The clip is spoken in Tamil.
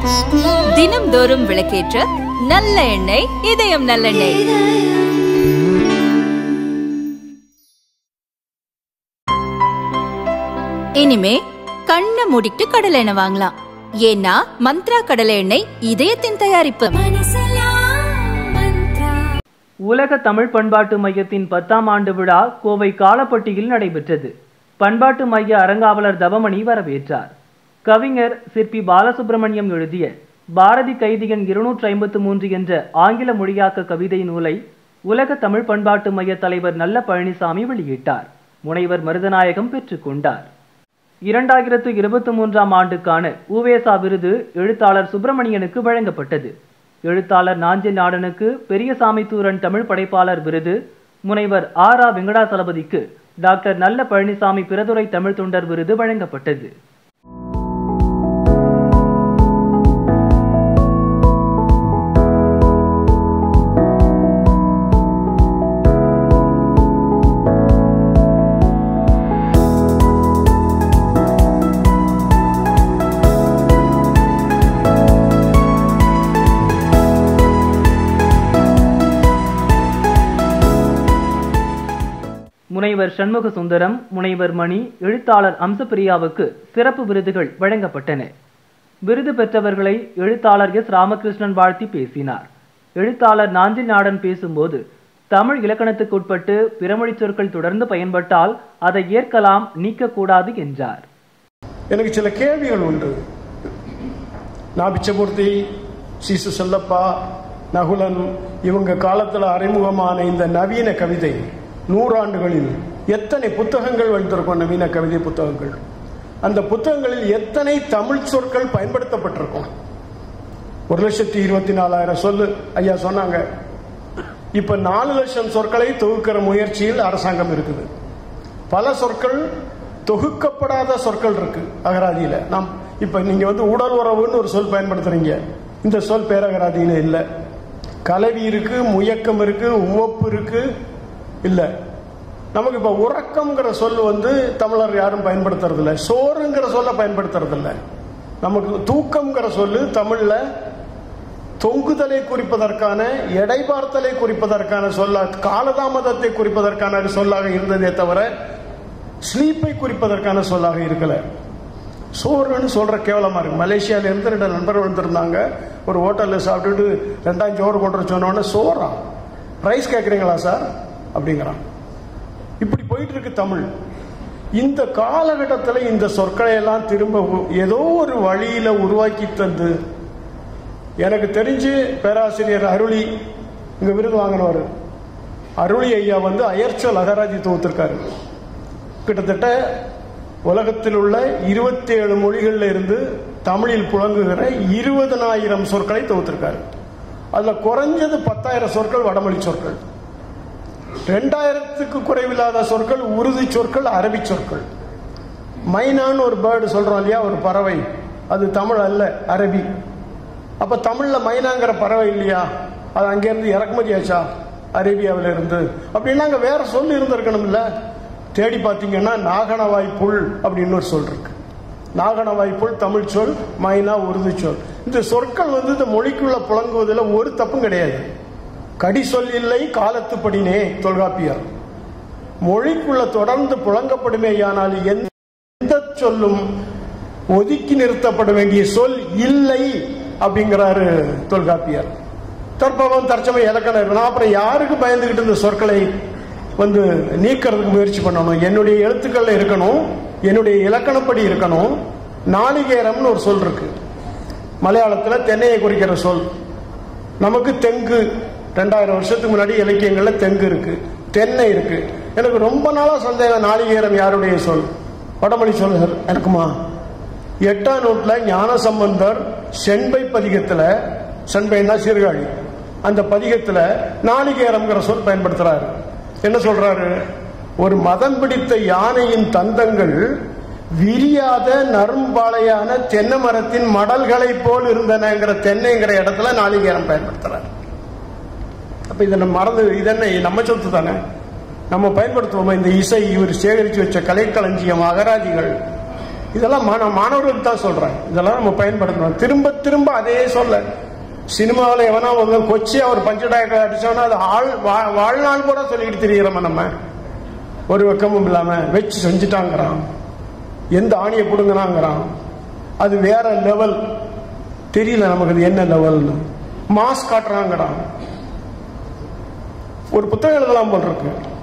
தினம்தோறும் விளக்கேற்ற நல்ல எண்ணெய் இதயம் நல்லெண்ணெய் இனிமே கண்ணை மூடிட்டு கடலை எண்ணெய் வாங்கலாம் ஏன்னா மந்த்ரா கடலை எண்ணெய் இதயத்தின் தயாரிப்பு உலக தமிழ் பண்பாட்டு மையத்தின் பத்தாம் ஆண்டு விழா கோவை காலப்பட்டியில் நடைபெற்றது பண்பாட்டு மைய அரங்காவலர் தவமணி வரவேற்றார் கவிஞர் சிற்பி பாலசுப்பிரமணியம் எழுதிய பாரதி கைதியன் இருநூற்றி ஐம்பத்து மூன்று என்ற ஆங்கில மொழியாக்க கவிதை நூலை உலக தமிழ் பண்பாட்டு மைய தலைவர் நல்ல பழனிசாமி வெளியிட்டார் முனைவர் மருதநாயகம் பெற்றுக்கொண்டார் இரண்டாயிரத்து இருபத்தி மூன்றாம் ஆண்டுக்கான உவேசா விருது எழுத்தாளர் சுப்பிரமணியனுக்கு வழங்கப்பட்டது எழுத்தாளர் நாஞ்சில் நாடனுக்கு பெரியசாமி தூரன் தமிழ் படைப்பாளர் விருது முனைவர் ஆர் ஆ வெங்கடாசலபதிக்கு டாக்டர் நல்ல பழனிசாமி பிறதுரை தமிழ் தொண்டர் விருது வழங்கப்பட்டது முனைவர் சண்முக சுந்தரம் முனைவர் மணி எழுத்தாளர் அம்சப்பிரியாவுக்கு சிறப்பு விருதுகள் வழங்கப்பட்டன விருது பெற்றவர்களை எழுத்தாளர் எஸ் ராமகிருஷ்ணன் வாழ்த்தி பேசினார் எழுத்தாளர் நாஞ்சில் நாடன் பேசும்போது தமிழ் இலக்கணத்துக்குட்பட்டு பிறமொழிச் சொற்கள் தொடர்ந்து பயன்பட்டால் அதை ஏற்கலாம் நீக்கக்கூடாது என்றார் எனக்கு சில கேள்விகள் உண்டு நான் பிச்சமூர்த்தி சிசு செல்லப்பா நகுலன் இவங்க காலத்தில் அறிமுகமான இந்த நவீன கவிதை நூறாண்டுகளில் எத்தனை புத்தகங்கள் வந்திருக்கும் நவீன கவிதை புத்தகங்கள் அந்த புத்தகங்களில் எத்தனை தமிழ் சொற்கள் பயன்படுத்தப்பட்டிருக்கும் ஒரு லட்சத்தி இருபத்தி நாலாயிரம் சொல்லு ஐயா சொன்னாங்க இப்ப நாலு லட்சம் சொற்களை தொகுக்கிற முயற்சியில் அரசாங்கம் இருக்குது பல சொற்கள் தொகுக்கப்படாத சொற்கள் இருக்கு அகராதியில நாம் இப்ப நீங்க வந்து உடல் உறவுன்னு ஒரு சொல் பயன்படுத்துறீங்க இந்த சொல் பேரகராதியில இல்ல கலவி இருக்கு முயக்கம் இருக்கு உவப்பு இருக்கு இல்ல நமக்கு இப்ப உறக்கம்ங்கிற சொல் வந்து தமிழர் யாரும் பயன்படுத்துறது இல்ல சோறுங்கிற சொல்ல பயன்படுத்துறது இல்ல நமக்கு தூக்கம்ங்கிற சொல்லு தமிழ்ல தொங்குதலை குறிப்பதற்கான எடை பார்த்தலை குறிப்பதற்கான சொல்ல காலதாமதத்தை குறிப்பதற்கான சொல்லாக இருந்ததே தவிர ஸ்லீப்பை குறிப்பதற்கான சொல்லாக இருக்கல சோறுன்னு சொல்ற கேவலமா இருக்கு மலேசியால இருந்து ரெண்டு நண்பர்கள் வந்திருந்தாங்க ஒரு ஹோட்டல்ல சாப்பிட்டுட்டு ரெண்டாயிரம் சோறு கொண்டு வர சொன்னோடனே சோறா ரைஸ் கேட்குறீங்களா சார் அப்படிங்கிறான் இப்படி போயிட்டு இருக்கு தமிழ் இந்த காலகட்டத்தில் இந்த சொற்களை எல்லாம் திரும்ப உ- ஏதோ ஒரு வழியில உருவாக்கி தந்து எனக்கு தெரிஞ்சு பேராசிரியர் அருளி இங்க விருது வாங்கினவர் அருளி ஐயா வந்து அயர்ச்சொல் அகராதி தொகுத்திருக்காரு கிட்டத்தட்ட உலகத்தில் உள்ள இருபத்தி ஏழு மொழிகள்ல இருந்து தமிழில் புழங்குகிற இருபதனாயிரம் சொற்களை தொகுத்திருக்காரு அதுல குறைஞ்சது பத்தாயிரம் சொற்கள் வடமொழி சொற்கள் ரெண்டாயிரத்துக்கு குறைவில்லாத சொற்கள் உருது சொற்கள் அரபி சொற்கள் மைனான்னு ஒரு பேர்டு சொல்றோம் இல்லையா ஒரு பறவை அது தமிழ் அல்ல அரபி அப்ப தமிழ்ல மைனாங்கிற பறவை இல்லையா அது அங்கிருந்து இறக்குமதி ஆச்சா அரேபியாவில இருந்து அப்படின்னா அங்க வேற சொல் இருந்திருக்கணும் இல்ல தேடி பார்த்தீங்கன்னா நாகனவாய் புல் அப்படின்னு ஒரு சொல் இருக்கு நாகனவாய் புல் தமிழ் சொல் மைனா உருது சொல் இந்த சொற்கள் வந்து இந்த மொழிக்குள்ள புழங்குவதில் ஒரு தப்பும் கிடையாது கடி சொல் இல்லை காலத்துப்படினே தொல்காப்பியர் மொழிக்குள்ள தொடர்ந்து புழங்கப்படுமேயானால் எந்த சொல்லும் ஒதுக்கி நிறுத்தப்பட வேண்டிய சொல் இல்லை அப்படிங்கிறாரு தொல்காப்பியர் தற்பவம் தற்சமய இலக்கணம் இருக்கு. நான் அப்புறம் யாருக்கு பயந்துகிட்டு இந்த சொற்களை வந்து நீக்கிறதுக்கு முயற்சி பண்ணணும் என்னுடைய எழுத்துக்கள்ல இருக்கணும் என்னுடைய இலக்கணப்படி இருக்கணும் நாளிகேரம்னு ஒரு சொல் இருக்கு மலையாளத்துல தென்னையை குறிக்கிற சொல் நமக்கு தெங்கு ரெண்டாயிரம் வருஷத்துக்கு முன்னாடி இலக்கியங்கள்ல தெங்கு இருக்கு தென்னை இருக்கு எனக்கு ரொம்ப நாளா சந்தேகம் நாளிகேரம் யாருடைய சொல் வடமொழி சொல் எனக்குமா எட்டாம் நூற்றுல ஞான சம்பந்தர் செண்பை பதிகத்துல செண்பைன்னா சீர்காழி அந்த பதிகத்துல நாளிகேரம்ங்கிற சொல் பயன்படுத்துறாரு என்ன சொல்றாரு ஒரு மதம் பிடித்த யானையின் தந்தங்கள் விரியாத நறும்பாளையான தென்னை மரத்தின் மடல்களை போல் இருந்தனங்கிற தென்னைங்கிற இடத்துல நாளிகேரம் பயன்படுத்துறாரு அப்ப இதை நம்ம மறந்து இதென்ன நம்ம சொத்து தானே நம்ம பயன்படுத்துவோமா இந்த இசை இவர் சேகரித்து வச்ச கலைக்களஞ்சியம் அகராதிகள் இதெல்லாம் மாண மாணவர்களுக்கு தான் சொல்றேன் இதெல்லாம் நம்ம பயன்படுத்தணும் திரும்ப திரும்ப அதே சொல்ல சினிமாவில் எவனா வந்து கொச்சி அவர் பஞ்சடாக அடிச்சோன்னா அது ஆள் வா- வாழ்நாள் கூட சொல்லிட்டு திரிகிறோமா நம்ம ஒரு வெக்கமும் இல்லாம வச்சு செஞ்சுட்டாங்கிறான் எந்த ஆணியை பிடுங்கினாங்கிறான் அது வேற லெவல் தெரியல நமக்கு அது என்ன லெவல்னு மாஸ் காட்டுறாங்கிறான் ஒரு புத்தகம் எழுதலாம் போல் இருக்கு